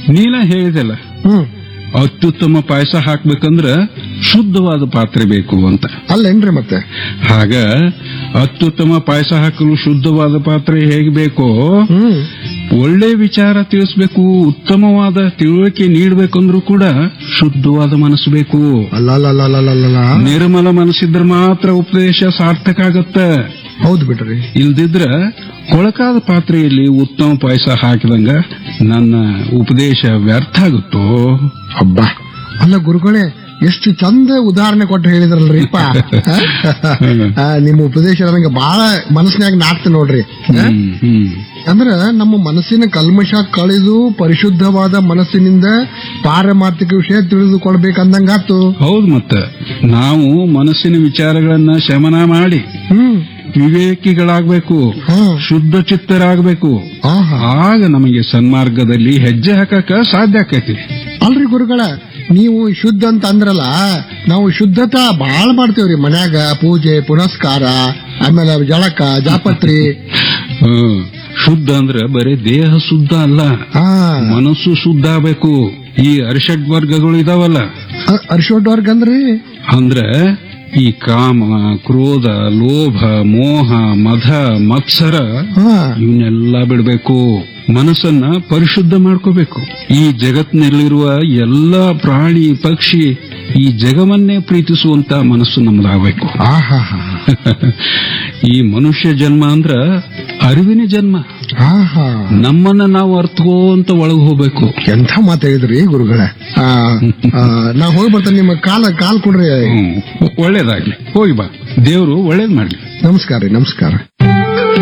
ನೀಲ ಹೇಳಿದೆಲ್ಲ ಹ್ಮ್ ಅತ್ಯುತ್ತಮ ಪಾಯಸ ಹಾಕ್ಬೇಕಂದ್ರ ಶುದ್ಧವಾದ ಪಾತ್ರೆ ಬೇಕು ಅಂತ ಅಲ್ಲೇನ್ರಿ ಮತ್ತೆ ಹಾಗ ಅತ್ಯುತ್ತಮ ಪಾಯಸ ಹಾಕಲು ಶುದ್ಧವಾದ ಪಾತ್ರೆ ಹೇಗೆ ಬೇಕೋ ಹ್ಮ್ ಒಳ್ಳೆ ವಿಚಾರ ತಿಳಿಸ್ಬೇಕು ಉತ್ತಮವಾದ ತಿಳುವಳಿಕೆ ನೀಡಬೇಕಂದ್ರೂ ಕೂಡ ಶುದ್ಧವಾದ ಮನಸ್ಸು ಬೇಕು ಅಲ್ಲ ಅಲ್ಲ ಅಲ್ಲ ಅಲ್ಲ ಅಲ್ಲ ಅಲ್ಲ. ನಿರ್ಮಲ ಮನಸ್ಸಿದ್ರೆ ಮಾತ್ರ ಉಪದೇಶ ಸಾರ್ಥಕ ಆಗತ್ತ ಹೌದು ಬಿಡ್ರಿ ಇಲ್ದಿದ್ರ ಕೊಳಕಾದ ಪಾತ್ರೆಯಲ್ಲಿ ಉತ್ತಮ ಪಾಯಸ ಹಾಕಿದಂಗ ನನ್ನ ಉಪದೇಶ ವ್ಯರ್ಥ ಆಗುತ್ತೋ ಅಬ್ಬಾ ಅಲ್ಲ ಗುರುಗಳೇ ಎಷ್ಟು ಚಂದ ಉದಾಹರಣೆ ಕೊಟ್ಟು ಹೇಳಿದ್ರಲ್ರಿಪ್ಪ ಆ, ನಿಮ್ಮ ಉಪದೇಶ ನನಗೆ ಬಹಳ ಮನಸ್ಸಿನಾಗ ನಾಟ್ತ ನೋಡ್ರಿ ಆ? ಹ್ಮ್, ಹ್ಮ್. ಅಂದ್ರ ನಮ್ಮ ಮನಸ್ಸಿನ ಕಲ್ಮಶ ಕಳೆದು ಪರಿಶುದ್ಧವಾದ ಮನಸ್ಸಿನಿಂದ ಪಾರಮಾರ್ಥಿಕ ವಿಷಯ ತಿಳಿದುಕೊಳ್ಬೇಕಂದಂಗಾತು ಹೌದು ಮತ್ತ ನಾವು ಮನಸ್ಸಿನ ವಿಚಾರಗಳನ್ನ ಶಮನ ಮಾಡಿ ಹ್ಮ್ ವಿವೇಕಿಗಳಾಗಬೇಕು ಹಾ ಶುದ್ಧ ಚಿತ್ತರಾಗಬೇಕು ಆಹಾ ಆಗ ನಮಗೆ ಸನ್ಮಾರ್ಗದಲ್ಲಿ ಹೆಜ್ಜೆ ಹಾಕಕ ಸಾಧ್ಯ ಆಕೈತಿ ಅಲ್ರಿ ಗುರುಗಳ ನೀವು ಶುದ್ಧ ಅಂತ ಅಂದ್ರಲ್ಲ ನಾವು ಶುದ್ಧತಾ ಬಾಳ್ ಮಾಡ್ತೇವ್ರಿ ಮನ್ಯಾಗ ಪೂಜೆ ಪುನಸ್ಕಾರ ಆಮೇಲೆ ಜಳಕ ಜಾಪತ್ರಿ ಹ್ಮ್. ಶುದ್ಧ ಅಂದ್ರ ಬರೀ ದೇಹ ಶುದ್ಧ ಅಲ್ಲ ಹಾ ಮನಸ್ಸು ಶುದ್ಧ ಆಗ್ಬೇಕು ಈ ಅರಿಷಡ್ ವರ್ಗಗಳು ಇದಾವಲ್ಲ ಅರ್ಶೋಡ್ವರ್ಗ ಅಂದ್ರಿ ಅಂದ್ರ ಈ ಕಾಮ ಕ್ರೋಧ ಲೋಭ ಮೋಹ ಮಧ ಮತ್ಸರ ಹಾ ಇವನ್ನೆಲ್ಲ ಬಿಡಬೇಕು ಮನಸ್ಸನ್ನ ಪರಿಶುದ್ಧ ಮಾಡ್ಕೋಬೇಕು ಈ ಜಗತ್ತಿನಲ್ಲಿರುವ ಎಲ್ಲ ಪ್ರಾಣಿ ಪಕ್ಷಿ ಈ ಜಗವನ್ನೇ ಪ್ರೀತಿಸುವಂತ ಮನಸ್ಸು ನಮ್ದಾಗಬೇಕು ಆಹಾ ಈ ಮನುಷ್ಯ ಜನ್ಮ ಅಂದ್ರ ಅರಿವಿನ ಜನ್ಮ ಆಹಾ ನಮ್ಮನ್ನ ನಾವು ಅರ್ಥಕೋಂತ ಒಳಗ್ ಹೋಗ್ಬೇಕು ಎಂಥ ಮಾತು ಹೇಳಿದ್ರಿ ಗುರುಗಳ ಆ, ಆ, ನಾ ಹೋಗಿ ಬರ್ತೇನೆ ನಿಮ್ಮ ಕಾಲ ಕಾಲ್ ಕೊಡ್ರಿ ಹ್ಮ್. ಒಳ್ಳೇದಾಗ್ಲಿ ಹೋಗಿ ಬಾ ದೇವ್ರು ಒಳ್ಳೇದ್ ಮಾಡ್ಲಿ ನಮಸ್ಕಾರ ರೀ ನಮಸ್ಕಾರ